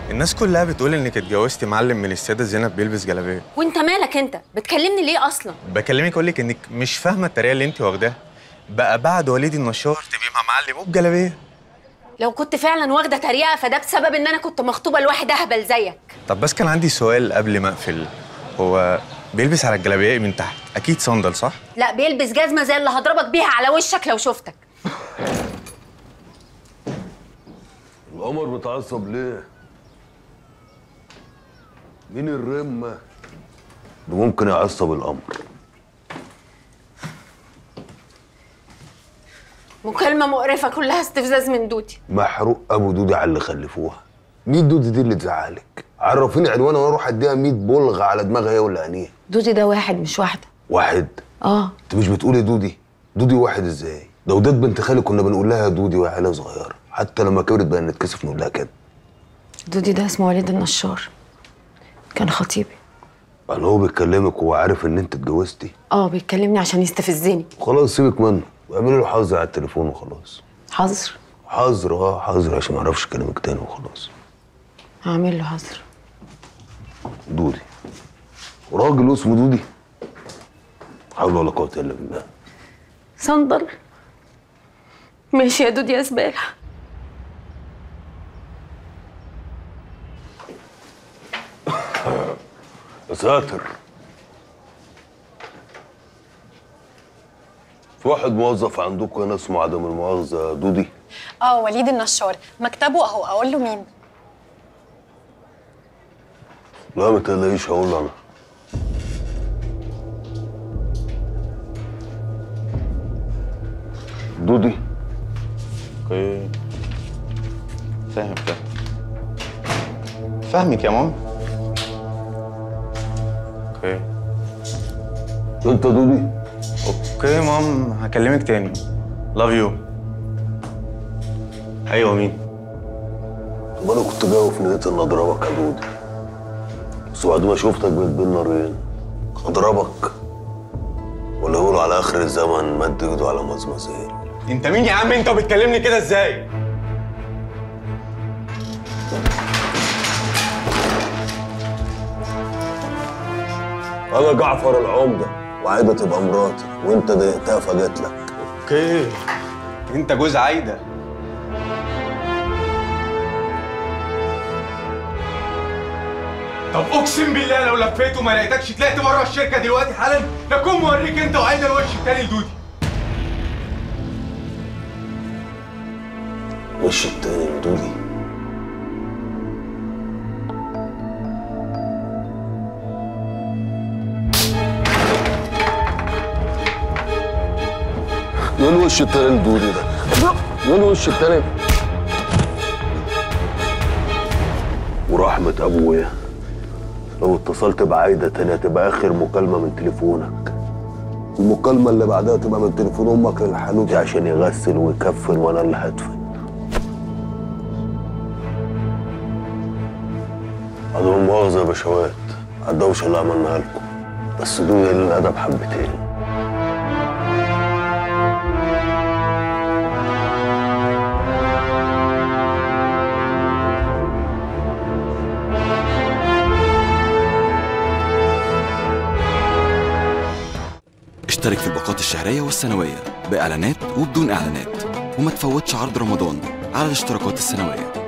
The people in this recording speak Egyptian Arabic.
الناس كلها بتقول انك اتجوزتي معلم من السيده زينب بيلبس جلابيه وانت مالك انت بتكلمني ليه اصلا بكلمك اقول لك انك مش فاهمه الطريقه اللي انت واخداها بقى بعد وليد النشار تبقي مع معلم وبجلابيه لو كنت فعلا واخده تريقه فده بسبب ان انا كنت مخطوبه لواحد اهبل زيك طب بس كان عندي سؤال قبل ما اقفل هو بيلبس على الجلابيه ايه من تحت اكيد صندل صح لا بيلبس جزمه زي اللي هضربك بيها على وشك لو شفتك القمر متعصب ليه؟ مين الرمة؟ ده ممكن يعصب القمر مكالمه مقرفه كلها استفزاز من دودي محروق ابو دودي على اللي خلفوها مين دودي دي اللي تزعلك؟ عرفيني عنوانها وانا اروح اديها 100 بلغه على دماغها هي ولا عينيها دودي ده واحد مش واحده واحد اه انت مش بتقولي دودي دودي واحد ازاي ده وداد بنت خالي كنا بنقول لها دودي وهي صغيره حتى لما كبرت بقى نتكسف نقول لها كده دودي ده اسمه وليد النشار كان خطيبي يعني هو بيكلمك وهو عارف ان انت اتجوزتي اه بيكلمني عشان يستفزني خلاص سيبك منه واعملي له حظر على التليفون وخلاص حظر حظر اه حظر عشان ما اعرفش اكلمك تاني وخلاص هعمل له حظر دودي وراجل اسمه دودي حول ولا قوه الا بالله صندل ماشي يا دودي يا زباله يا ساتر في واحد موظف عندكم هنا اسمه عدم المؤاخذه دودي اه وليد النشار مكتبه اهو اقول له مين لا ما تقلقيش هقول له انا دودي اوكي فاهم فاهم فاهمك يا ماما اوكي انت دودي اوكي مام هكلمك تاني لاف يو ايوه مين طب انا كنت جاي في نيتي ان اضربك يا دودي بس بعد ما شفتك بقيت بين نارين اضربك ولا يقولوا على اخر الزمن مد ايده على مزمزيل انت مين يا عم انت وبتكلمني كده ازاي انا جعفر العمده وعايده تبقى مراتي وانت ضايقتها فجت لك اوكي انت جوز عايده طب اقسم بالله لو لفيت وما لقيتكش طلعت بره الشركه دلوقتي حالا لكون موريك انت وعايده الوش التاني لدودي وش التاني لدودي ايه الوش التاني لدودي ده؟ ايه الوش التاني؟ ورحمة أبويا لو اتصلت بعايدة تاني هتبقى آخر مكالمة من تليفونك المكالمة اللي بعدها تبقى من تليفون أمك للحانوتي عشان يغسل ويكفن وأنا اللي هدفن عدم المؤاخذة يا بشوات على الدوشة اللي عملناها لكم بس دول الأدب حبتين اشترك في الباقات الشهرية والسنوية بإعلانات وبدون إعلانات وما تفوتش عرض رمضان على الاشتراكات السنوية